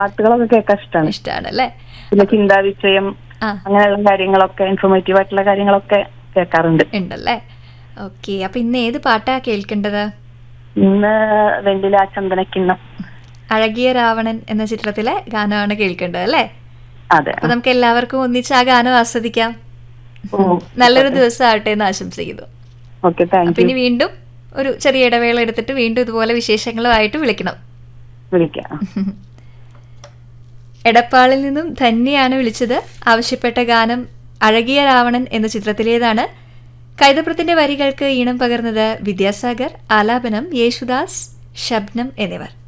പാട്ടുകളൊക്കെ കേൾക്കാൻ ഇഷ്ടമാണ് ഇഷ്ടമാണ് അല്ലേ പിന്നെ ചിന്താവിഷയം ആ അങ്ങനെയുള്ള കാര്യങ്ങളൊക്കെ ഇൻഫോർമേറ്റീവ് ആയിട്ടുള്ള കാര്യങ്ങളൊക്കെ കേൾക്കാറുണ്ട് ഉണ്ടല്ലേ ഓക്കെ അപ്പൊ ഇന്ന് ഏത് പാട്ടാ കേൾക്കേണ്ടത് ഇന്ന് വെള്ളില ചന്ദനക്കിണ്ണം അഴകിയ രാവണൻ എന്ന ചിത്രത്തിലെ ഗാനമാണ് കേൾക്കേണ്ടത് അല്ലേ അതെ അപ്പൊ നമുക്ക് എല്ലാവർക്കും ഒന്നിച്ച് ആ ഗാനം ആസ്വദിക്കാം ഓ നല്ലൊരു ദിവസം ആവട്ടെ എന്ന് ആശംസിക്കുന്നു ഓക്കെ താങ്ക് അപ്പൊ യു ഇനി വീണ്ടും ഒരു ചെറിയ ഇടവേള എടുത്തിട്ട് വീണ്ടും ഇതുപോലെ വിശേഷങ്ങളുമായിട്ട് വിളിക്കണം വിളിക്കാം എടപ്പാളിൽ നിന്നും ധന്യയാണ് വിളിച്ചത് ആവശ്യപ്പെട്ട ഗാനം അഴകിയ രാവണൻ എന്ന ചിത്രത്തിലേതാണ് കൈതപ്രത്തിന്റെ വരികൾക്ക് ഈണം പകർന്നത് വിദ്യാസാഗർ ആലാപനം യേശുദാസ് ശബ്നം എന്നിവർ